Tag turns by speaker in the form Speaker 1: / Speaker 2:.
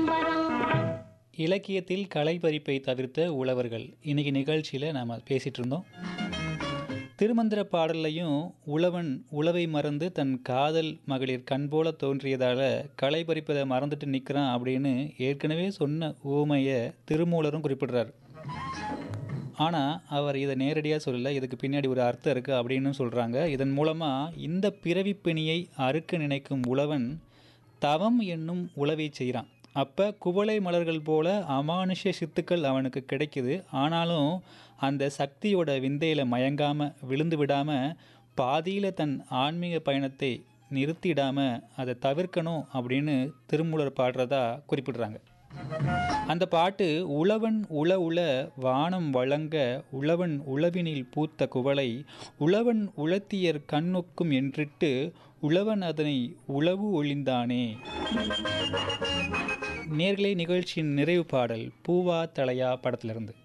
Speaker 1: பம்பரம்
Speaker 2: இலக்கியத்தில் கலைப்பறிப்பை தவிர்த்த உழவர்கள் இன்னைக்கு நிகழ்ச்சியில் நாம் பேசிகிட்டு இருந்தோம் திருமந்திர பாடல்லையும் உழவன் உழவை மறந்து தன் காதல் மகளிர் கண் போல தோன்றியதால் களை பறிப்பதை மறந்துட்டு நிற்கிறான் அப்படின்னு ஏற்கனவே சொன்ன ஊமையை திருமூலரும் குறிப்பிடுறார் ஆனால் அவர் இதை நேரடியாக சொல்லலை இதுக்கு பின்னாடி ஒரு அர்த்தம் இருக்குது அப்படின்னு சொல்கிறாங்க இதன் மூலமாக இந்த பிறவிப்பிணியை அறுக்க நினைக்கும் உழவன் தவம் என்னும் உழவை செய்கிறான் அப்போ குவளை மலர்கள் போல அமானுஷ சித்துக்கள் அவனுக்கு கிடைக்குது ஆனாலும் அந்த சக்தியோட விந்தையில் மயங்காமல் விழுந்து விடாமல் பாதியில் தன் ஆன்மீக பயணத்தை நிறுத்திடாமல் அதை தவிர்க்கணும் அப்படின்னு திருமூலர் பாடுறதா குறிப்பிடுறாங்க அந்த பாட்டு உழவன் உள உள வானம் வழங்க உழவன் உழவினில் பூத்த குவளை உழவன் உழத்தியர் கண்ணொக்கும் என்றிட்டு உழவன் அதனை உழவு ஒளிந்தானே நேர்களை நிகழ்ச்சியின் நிறைவு பாடல் பூவா தலையா படத்திலிருந்து